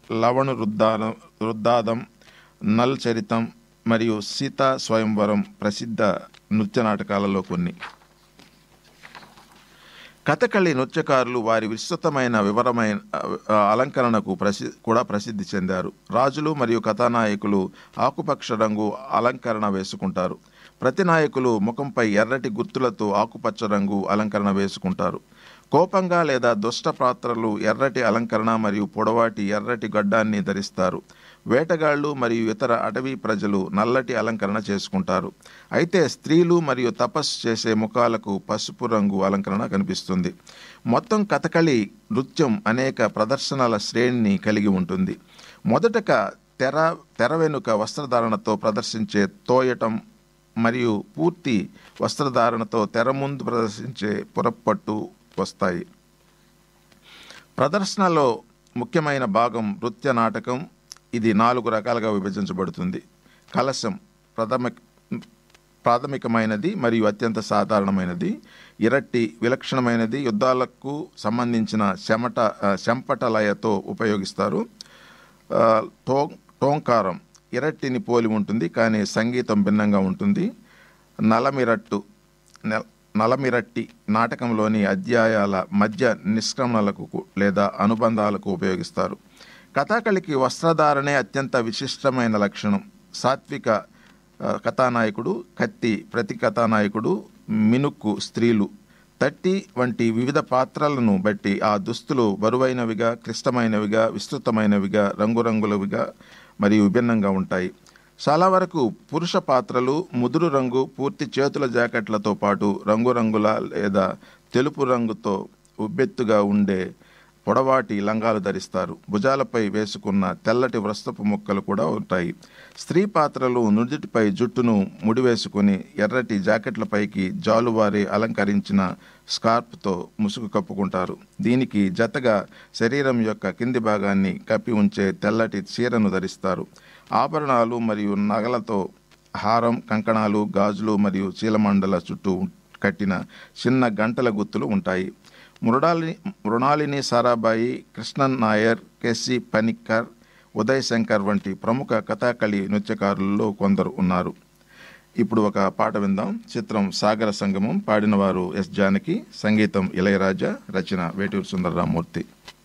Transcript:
లవణు రుద్దానం రుద్దాదం null చరితం మరియు సీతా స్వయంవరం ప్రసిద్ధ నృత్య నాటకాలలో కొన్ని కథకళి నృత్యకారులు వారి విస్తృతమైన వివరమైన ఆ, అలంకరణకు ప్రసి కూడా ప్రసిద్ధి చెందారు రాజులు మరియు కథానాయకులు ఆకుపక్ష రంగు అలంకరణ వేసుకుంటారు ప్రతి నాయకులు ముఖంపై ఎర్రటి గుర్తులతో ఆకుపచ్చ రంగు అలంకరణ వేసుకుంటారు కోపంగా లేదా దుష్ట పాత్రలు ఎర్రటి అలంకరణ మరియు పొడవాటి ఎర్రటి గడ్డాన్ని ధరిస్తారు వేటగాళ్ళు మరియు ఇతర అటవీ ప్రజలు నల్లటి అలంకరణ చేసుకుంటారు అయితే స్త్రీలు మరియు తపస్సు చేసే ముఖాలకు పసుపు రంగు అలంకరణ కనిపిస్తుంది మొత్తం కథకళి నృత్యం అనేక ప్రదర్శనల శ్రేణిని కలిగి ఉంటుంది మొదటగా తెర తెర వెనుక వస్త్రధారణతో ప్రదర్శించే తోయటం మరియు పూర్తి వస్త్రధారణతో తెర ముందు ప్రదర్శించే పురప్పట్టు వస్తాయి ప్రదర్శనలో ముఖ్యమైన భాగం నృత్య నాటకం ఇది నాలుగు రకాలుగా విభజించబడుతుంది కలశం ప్రథమ ప్రాథమికమైనది మరియు అత్యంత సాధారణమైనది ఇరట్టి విలక్షణమైనది యుద్ధాలకు సంబంధించిన చెమట ఆ, చెంపట లయతో ఉపయోగిస్తారు ఆ, టో టోంకారం ఇరట్టిని పోలి ఉంటుంది కానీ సంగీతం భిన్నంగా ఉంటుంది నలమిరట్టు నె- నలమిరట్టి నాటకంలోని అధ్యాయాల మధ్య నిష్క్రమణలకు కు- లేదా అనుబంధాలకు ఉపయోగిస్తారు కథాకళికి వస్త్రధారణే అత్యంత విశిష్టమైన లక్షణం సాత్విక ఆ, కథానాయకుడు కత్తి ప్రతి కథానాయకుడు మినుక్కు స్త్రీలు తట్టి వంటి వివిధ పాత్రలను బట్టి ఆ దుస్తులు బరువైనవిగా క్లిష్టమైనవిగా విస్తృతమైనవిగా రంగురంగులవిగా మరియు విభిన్నంగా ఉంటాయి చాలా వరకు పురుష పాత్రలు ముదురు రంగు పూర్తి చేతుల జాకెట్లతో పాటు రంగురంగుల లేదా తెలుపు రంగుతో ఉబ్బెత్తుగా ఉండే పొడవాటి లంగాలు ధరిస్తారు భుజాలపై వేసుకున్న తెల్లటి వస్త్రపు ముక్కలు కూడా ఉంటాయి స్త్రీ పాత్రలు నుదుటిపై జుట్టును ముడివేసుకుని ఎర్రటి జాకెట్లపైకి జాలువారి అలంకరించిన స్కార్ప్తో ముసుగు కప్పుకుంటారు దీనికి జతగా శరీరం యొక్క కింది భాగాన్ని కప్పి ఉంచే తెల్లటి చీరను ధరిస్తారు ఆభరణాలు మరియు నగలతో హారం కంకణాలు గాజులు మరియు చీలమండల చుట్టూ కట్టిన చిన్న గంటల గుర్తులు ఉంటాయి మృణాలిని మృణాలిని సారాబాయి కృష్ణన్ నాయర్ కెసి పనిక్కర్ ఉదయ్ శంకర్ వంటి ప్రముఖ కథాకళి నృత్యకారులలో కొందరు ఉన్నారు ఇప్పుడు ఒక పాట విందాం చిత్రం సాగర సంగమం పాడినవారు ఎస్ జానకి సంగీతం ఇళయరాజా రచన వేటూరు సుందరరామూర్తి